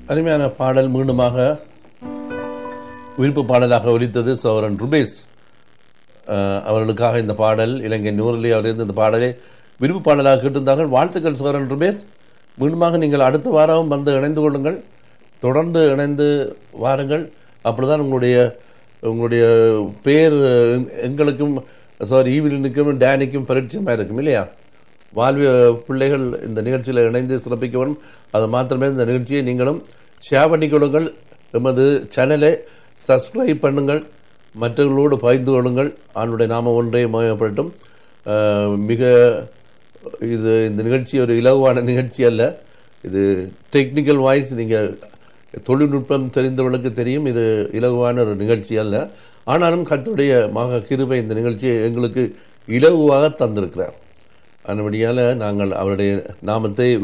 அருமையான பாடல் மீண்டுமாக விருப்பு பாடலாக ஒலித்தது சௌரன் ருபேஸ் அஹ், அவர்களுக்காக இந்த பாடல் இலங்கை நூறிலே அவர் இந்த பாடலை விருப்பு பாடலாக கேட்டிருந்தார்கள் வாழ்த்துக்கள் சௌரன் ருபேஸ் மீண்டுமாக நீங்கள் அடுத்த வாரம் வந்து இணைந்து கொள்ளுங்கள் தொடர்ந்து இணைந்து வாருங்கள் அப்படிதான் உங்களுடைய உங்களுடைய பேர் எங்- எங்களுக்கும் சாரி ஈவிலினுக்கும் டேனிக்கும் பரிச்சயமாக இருக்கும் இல்லையா வாழ்வி பிள்ளைகள் இந்த நிகழ்ச்சியில் இணைந்து சிறப்பிக்க வேண்டும் அது மாத்திரமே இந்த நிகழ்ச்சியை நீங்களும் ஷேர் பண்ணிக் கொள்ளுங்கள் எமது சேனலை சப்ஸ்கிரைப் பண்ணுங்கள் மற்றவர்களோடு பகிர்ந்து கொள்ளுங்கள் ஆண்டுடைய நாம ஒன்றே மயப்படட்டும் அஹ், மிக இது இந்த நிகழ்ச்சி ஒரு இலகுவான நிகழ்ச்சி அல்ல இது டெக்னிக்கல் வாய்ஸ் நீங்கள் தொழில்நுட்பம் தெரிந்தவர்களுக்கு தெரியும் இது இலகுவான ஒரு நிகழ்ச்சி அல்ல ஆனாலும் கத்துடைய மக கிருபை இந்த நிகழ்ச்சியை எங்களுக்கு இலகுவாக தந்திருக்கிறார் அதன்படியால் நாங்கள் அவருடைய நாமத்தை